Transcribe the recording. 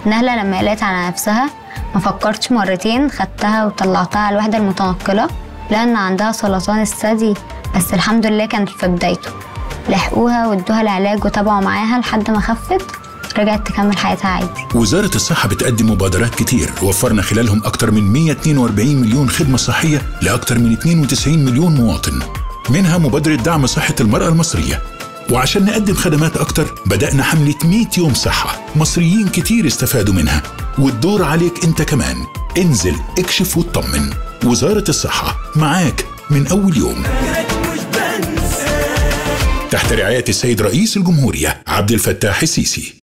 نهلة لما قلقت على نفسها ما فكرتش مرتين خدتها وطلعتها على الوحدة المتنقلة لأن عندها سرطان الثدي بس الحمد لله كانت في بدايته لحقوها وادوها العلاج وتابعوا معاها لحد ما خفت رجعت تكمل حياتها عادي وزارة الصحة بتقدم مبادرات كتير وفرنا خلالهم أكتر من 142 مليون خدمة صحية لأكتر من 92 مليون مواطن منها مبادرة دعم صحة المرأة المصرية وعشان نقدم خدمات أكتر بدأنا حملة 100 يوم صحة مصريين كتير استفادوا منها والدور عليك أنت كمان انزل اكشف واطمن وزارة الصحة معاك من أول يوم تحت رعاية السيد رئيس الجمهورية عبد الفتاح السيسي